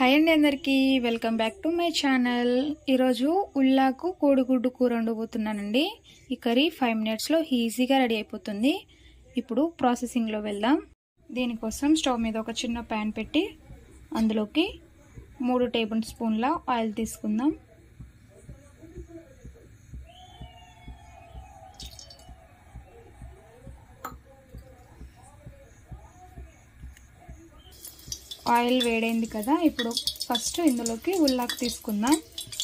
hi అండి అందరికీ welcome back to my channel ఈరోజు ఉల్లాకు కోడిగుడ్డు కూర వండబోతున్నానండి ఈ కర్రీ ఫైవ్ మినిట్స్లో ఈజీగా రెడీ అయిపోతుంది ఇప్పుడు ప్రాసెసింగ్లో వెళ్దాం దీనికోసం స్టవ్ మీద ఒక చిన్న ప్యాన్ పెట్టి అందులోకి మూడు టేబుల్ స్పూన్ల ఆయిల్ తీసుకుందాం ఆయిల్ వేడైంది కదా ఇప్పుడు ఫస్ట్ ఇందులోకి ఉల్లాకు తీసుకుందాం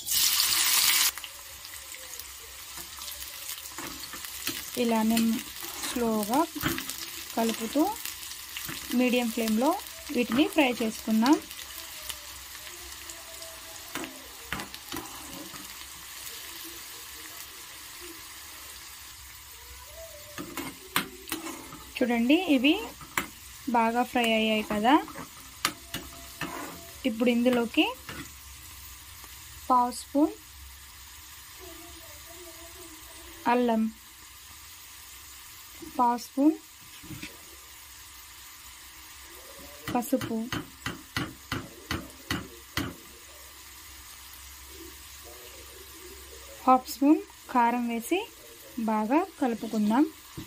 ఇలానే స్లోగా కలుపుతూ మీడియం ఫ్లేమ్లో వీటిని ఫ్రై చేసుకుందాం చూడండి ఇవి బాగా ఫ్రై అయ్యాయి కదా ఇప్పుడు ఇందులోకి పావు స్పూన్ అల్లం పావు స్పూన్ పసుపు హాఫ్ స్పూన్ కారం వేసి బాగా కలుపుకుందాం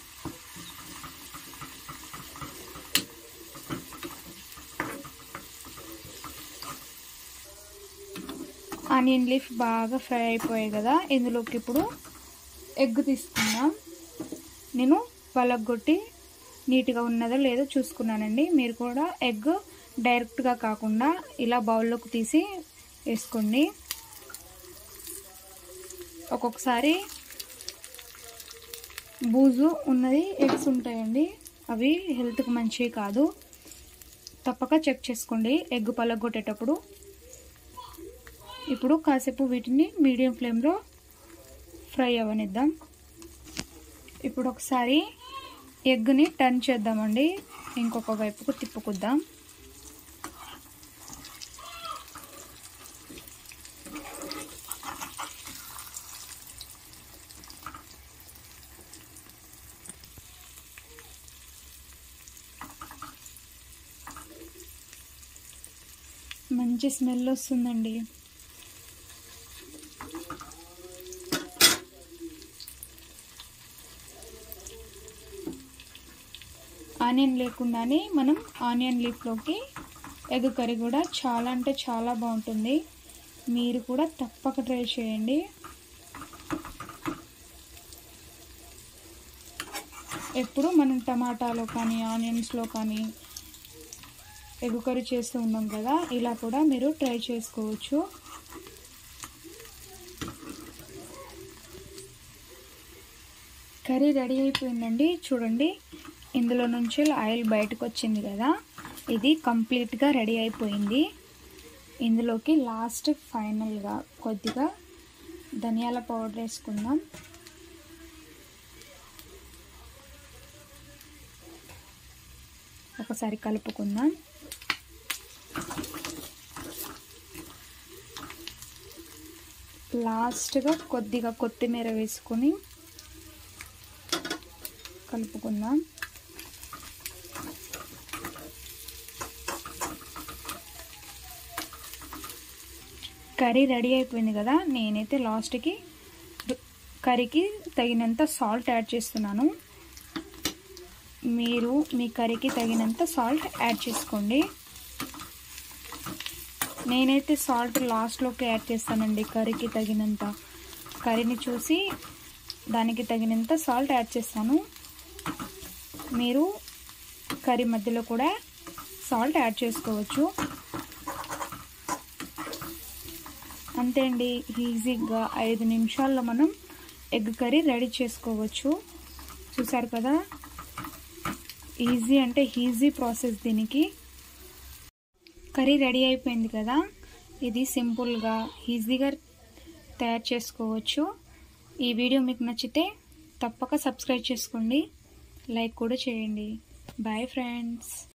ఆనియన్ లీఫ్ బాగా ఫ్రై అయిపోయాయి కదా ఇందులోకి ఇప్పుడు ఎగ్ తీసుకుందాం నేను పలగొట్టి నీట్గా ఉన్నదో లేదో చూసుకున్నానండి మీరు కూడా ఎగ్ డైరెక్ట్గా కాకుండా ఇలా బౌల్లోకి తీసి వేసుకోండి ఒక్కొక్కసారి బూజు ఉన్నది ఎగ్స్ ఉంటాయండి అవి హెల్త్కి మంచివి కాదు తప్పక చెక్ చేసుకోండి ఎగ్ పలగొట్టేటప్పుడు ఇప్పుడు కాసేపు వీటిని మీడియం ఫ్లేమ్లో ఫ్రై అవ్వనిద్దాం ఇప్పుడు ఒకసారి ఎగ్ని టర్న్ చేద్దామండి ఇంకొక వైపుకు తిప్పుకుద్దాం మంచి స్మెల్ వస్తుందండి ఆనియన్ లేకుండానే మనం ఆనియన్ లీఫ్లోకి ఎగ్ కర్రీ కూడా చాలా అంటే చాలా బాగుంటుంది మీరు కూడా తప్పక ట్రై చేయండి ఎప్పుడు మనం టమాటాలో కానీ ఆనియన్స్లో కానీ ఎగ్ కర్రీ చేస్తూ ఉన్నాం కదా ఇలా కూడా మీరు ట్రై చేసుకోవచ్చు కర్రీ రెడీ అయిపోయిందండి చూడండి ఇందులో నుంచి ఆయిల్ బయటకు వచ్చింది కదా ఇది కంప్లీట్గా రెడీ అయిపోయింది ఇందులోకి లాస్ట్ ఫైనల్గా కొద్దిగా ధనియాల పౌడర్ వేసుకుందాం ఒకసారి కలుపుకుందాం లాస్ట్గా కొద్దిగా కొత్తిమీర వేసుకొని కలుపుకుందాం కర్రీ రెడీ అయిపోయింది కదా నేనైతే లాస్ట్కి కర్రీకి తగినంత సాల్ట్ యాడ్ చేస్తున్నాను మీరు మీ కర్రీకి తగినంత సాల్ట్ యాడ్ చేసుకోండి నేనైతే సాల్ట్ లాస్ట్లోకి యాడ్ చేస్తానండి కర్రీకి తగినంత కర్రీని చూసి దానికి తగినంత సాల్ట్ యాడ్ చేస్తాను మీరు కర్రీ మధ్యలో కూడా సాల్ట్ యాడ్ చేసుకోవచ్చు అంతే అండి ఈజీగా ఐదు నిమిషాల్లో మనం ఎగ్ కర్రీ రెడీ చేసుకోవచ్చు చూసారు కదా ఈజీ అంటే ఈజీ ప్రాసెస్ దీనికి కర్రీ రెడీ అయిపోయింది కదా ఇది సింపుల్గా ఈజీగా తయారు చేసుకోవచ్చు ఈ వీడియో మీకు నచ్చితే తప్పక సబ్స్క్రైబ్ చేసుకోండి లైక్ కూడా చేయండి బాయ్ ఫ్రెండ్స్